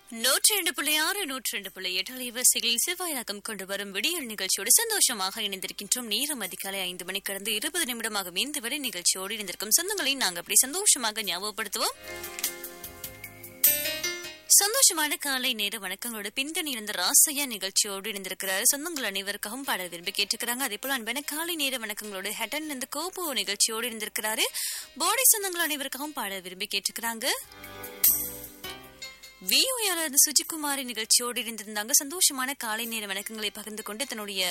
நூற்றி ரெண்டு புள்ளி ஆறு நூற்றி ரெண்டு புள்ளி எட்டு அலைவரிசைகளில் செவ்வாய் ரகம் கொண்டு வரும் விடியல் நிகழ்ச்சியோடு சந்தோஷமாக இணைந்திருக்கின்றோம் நேரம் அதிகாலை ஐந்து மணி கடந்து இருபது நிமிடமாக மீந்து வரை நிகழ்ச்சியோடு இணைந்திருக்கும் சொந்தங்களை நாங்கள் அப்படி சந்தோஷமாக ஞாபகப்படுத்துவோம் சந்தோஷமான காலை நேர வணக்கங்களோட பின்னணி இருந்த ராசையா நிகழ்ச்சியோடு இணைந்திருக்கிறார் சொந்தங்கள் அனைவருக்காகவும் பாடல் விரும்பி கேட்டுக்கிறாங்க அதே போல அன்பான காலை நேர வணக்கங்களோடு ஹெட்டன் இந்த கோபோ நிகழ்ச்சியோடு இணைந்திருக்கிறாரு போடி சொந்தங்கள் அனைவருக்காகவும் பாடல் விரும்பி கேட்டுக்கிறாங்க விஓஆர் இருந்து சுஜிகுமாரி நிகழ்ச்சியோடு இருந்திருந்தாங்க சந்தோஷமான காலை நேர வணக்கங்களை பகிர்ந்து கொண்டு தன்னுடைய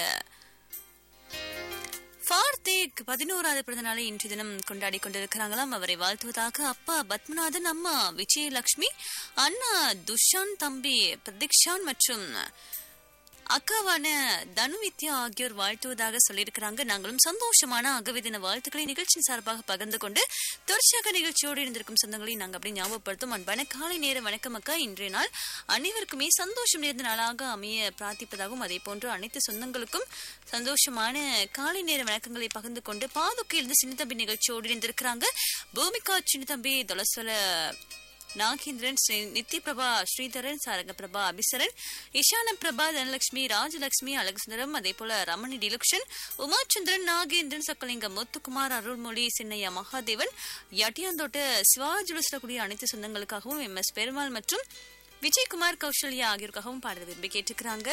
கார்த்திக் பதினோராவது பிறந்த நாளை இன்றைய தினம் கொண்டாடி கொண்டிருக்கிறாங்களாம் அவரை வாழ்த்துவதாக அப்பா பத்மநாதன் அம்மா விஜயலட்சுமி அண்ணா துஷான் தம்பி பிரதீக்ஷான் மற்றும் அக்காவான தனுவித்யா ஆகியோர் வாழ்த்துவதாக சொல்லியிருக்கிறாங்க நாங்களும் சந்தோஷமான அகவிதின வாழ்த்துக்களை நிகழ்ச்சியின் சார்பாக பகிர்ந்து கொண்டு தொடர்ச்சியாக நிகழ்ச்சியோடு இருந்திருக்கும் சொந்தங்களை நாங்கள் அப்படி ஞாபகப்படுத்தும் அன்பான காலை நேர வணக்கம் அக்கா இன்றைய நாள் அனைவருக்குமே சந்தோஷம் நிறைந்த நாளாக அமைய பிரார்த்திப்பதாகவும் அதே போன்று அனைத்து சொந்தங்களுக்கும் சந்தோஷமான காலை நேர வணக்கங்களை பகிர்ந்து கொண்டு பாதுகையிலிருந்து சின்னத்தம்பி நிகழ்ச்சியோடு இருந்திருக்கிறாங்க பூமிகா சின்னத்தம்பி தொலசொல நாகேந்திரன் ஸ்ரீ நித்ய பிரபா ஸ்ரீதரன் சாரங்க பிரபா அபிசரன் இஷான பிரபா தனலட்சுமி ராஜலட்சுமி அழகுசுந்தரம் அதே போல ரமணி டிலக்ஷன் உமாச்சந்திரன் நாகேந்திரன் சக்கலிங்கம் முத்துக்குமார் அருள்மொழி சின்னையா மகாதேவன் யட்டியாந்தோட்ட சிவாஜுலசிடக்கூடிய அனைத்து சொந்தங்களுக்காகவும் எம் எஸ் பெருமாள் மற்றும் விஜயகுமார் கௌசல்யா ஆகியோருக்காகவும் பாடல் விரும்பி கேட்டுக்கிறாங்க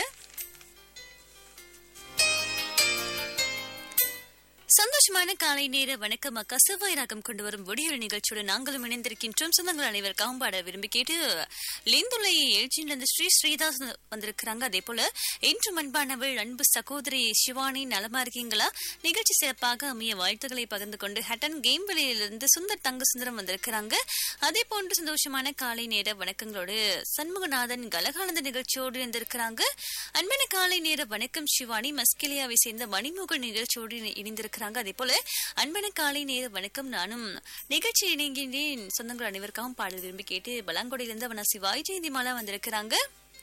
சந்தோஷமான காலை நேர வணக்கம் அக்கா செவ்வாய் ராகம் கொண்டு வரும் விடியல் நிகழ்ச்சியோடு நாங்களும் இணைந்திருக்கின்றோம் சொந்தங்கள் அனைவருக்காகவும் பாட விரும்பி கேட்டு லிந்துலை எழுச்சியிலிருந்து ஸ்ரீ ஸ்ரீதாஸ் வந்திருக்கிறாங்க அதே போல இன்று மண்பானவள் அன்பு சகோதரி சிவானி நலமா இருக்கீங்களா நிகழ்ச்சி சிறப்பாக அமைய வாழ்த்துக்களை பகிர்ந்து கொண்டு ஹட்டன் கேம் வெளியிலிருந்து சுந்தர் தங்க சுந்தரம் வந்திருக்கிறாங்க அதே போன்று சந்தோஷமான காலை நேர வணக்கங்களோடு சண்முகநாதன் கலகானந்த நிகழ்ச்சியோடு இருந்திருக்கிறாங்க அன்பான காலை நேர வணக்கம் சிவானி மஸ்கிலியாவை சேர்ந்த மணிமோகன் நிகழ்ச்சியோடு இணைந்திருக்கிறாங்க அதே போல அன்பான காலை நேர வணக்கம் நானும் நிகழ்ச்சி இணைகின்றேன் சொந்தங்கள் அனைவருக்காகவும் பாடல் விரும்பி கேட்டு பலாங்கொடையிலிருந்து அவனா சிவாய் ஜெயந்தி மாலா வந்திருக்கிறாங்க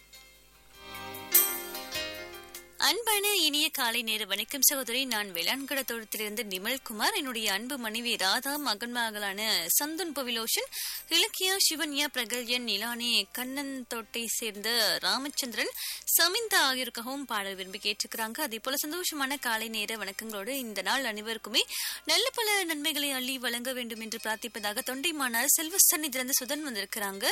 அன்பான இனிய காலை நேர வணக்கம் சகோதரி நான் வேளாண்கட தோட்டத்திலிருந்து நிமல்குமார் என்னுடைய அன்பு மனைவி ராதா மகன் மகளான சந்துன் பவிலோஷன் இலக்கியா சிவன்யா பிரகல்யன் நிலானி கண்ணன் தோட்டை சேர்ந்த ராமச்சந்திரன் சமிந்தா ஆகியோருக்காகவும் பாடல் விரும்பி கேட்டுக்கிறாங்க அதே போல சந்தோஷமான காலை நேர வணக்கங்களோடு இந்த நாள் அனைவருக்குமே நல்ல பல நன்மைகளை அள்ளி வழங்க வேண்டும் என்று பிரார்த்திப்பதாக தொண்டைமானார் செல்வ சன்னிதிலிருந்து சுதன் வந்திருக்கிறாங்க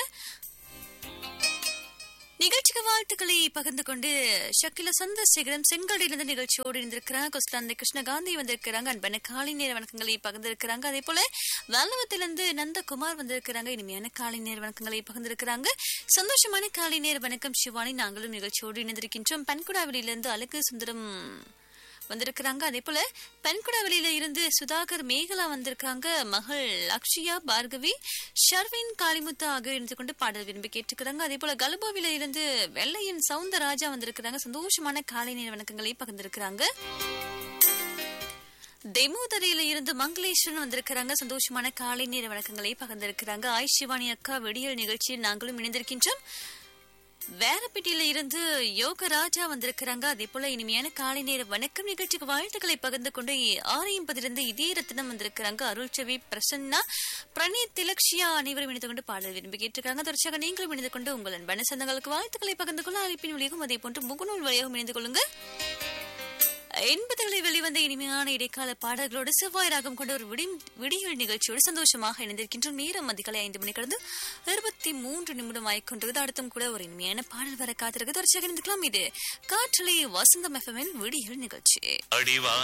நிகழ்ச்சிக்கு வாழ்த்துக்களை பகிர்ந்து கொண்டு ஷக்கில சந்திரசேகரன் செங்கோடையிலிருந்து நிகழ்ச்சியோடு இருந்திருக்கிறாங்க கொஸ்லாந்தை கிருஷ்ணகாந்தி வந்திருக்கிறாங்க அன்பான காலை நேர வணக்கங்களை பகிர்ந்திருக்கிறாங்க அதே போல வல்லவத்திலிருந்து நந்தகுமார் வந்திருக்கிறாங்க இனிமையான காலை நேர வணக்கங்களை பகிர்ந்திருக்கிறாங்க சந்தோஷமான காலை நேர வணக்கம் சிவானி நாங்களும் நிகழ்ச்சியோடு இணைந்திருக்கின்றோம் பன்குடாவிலிருந்து அழகு சுந்தரம் வந்திருக்கிறாங்க அதே போல பெண்குடவெளியில இருந்து சுதாகர் மேகலா வந்திருக்காங்க மகள் அக்ஷயா பார்கவி ஷர்வின் காளிமுத்து ஆகியோர் இருந்து கொண்டு பாடல் விரும்பி கேட்டுக்கிறாங்க அதே போல கலுபாவில இருந்து வெள்ளையன் சவுந்தரராஜா வந்திருக்கிறாங்க சந்தோஷமான காலை நேர வணக்கங்களை பகிர்ந்திருக்கிறாங்க தெமோதரையில இருந்து மங்களேஸ்வரன் வந்திருக்கிறாங்க சந்தோஷமான காலை நேர வணக்கங்களை பகிர்ந்திருக்கிறாங்க ஆய் சிவானி அக்கா வெடியல் நிகழ்ச்சியில் நாங்களும் இணைந்திருக்கின்றோம் வேரப்பட்டியில இருந்து யோகராஜா வந்திருக்கிறாங்க அதே போல இனிமையான காலை நேர வணக்கம் நிகழ்ச்சிக்கு வாழ்த்துக்களை பகிர்ந்து கொண்டு ஆறு எண்பதிலிருந்து இதே ரத்தினம் வந்திருக்கிறாங்க அருள்சவி பிரசன்னா பிரணீத் திலக்ஷியா அனைவரும் இணைந்து கொண்டு பாடல் விரும்பி கேட்டிருக்காங்க தொடர்ச்சியாக நீங்களும் இணைந்து கொண்டு உங்கள் அன்பான சொந்தங்களுக்கு வாழ்த்துக்களை பகிர்ந்து கொள்ள அழைப்பின் வழியாகவும் அதே போன்று முகநூல் வழியாகவும் இணைந்து கொள்ளுங்க எண்பதுகளில் வெளிவந்த இனிமையான இடைக்கால பாடல்களோடு செவ்வாய் ராகம் கொண்ட ஒரு விடி விடியல் நிகழ்ச்சியோடு சந்தோஷமாக இணைந்திருக்கின்றோம் நேரம் அதிகாலை ஐந்து மணி கடந்து இருபத்தி மூன்று நிமிடம் ஆய்கொண்டிருக்கிறது அடுத்தும் கூட ஒரு இனிமையான பாடல் வர காத்திருக்கு தொடர்ச்சியாக இருந்துக்கலாம் இது காற்றலை வசந்தம் எஃப்எம்என் விடியல் நிகழ்ச்சி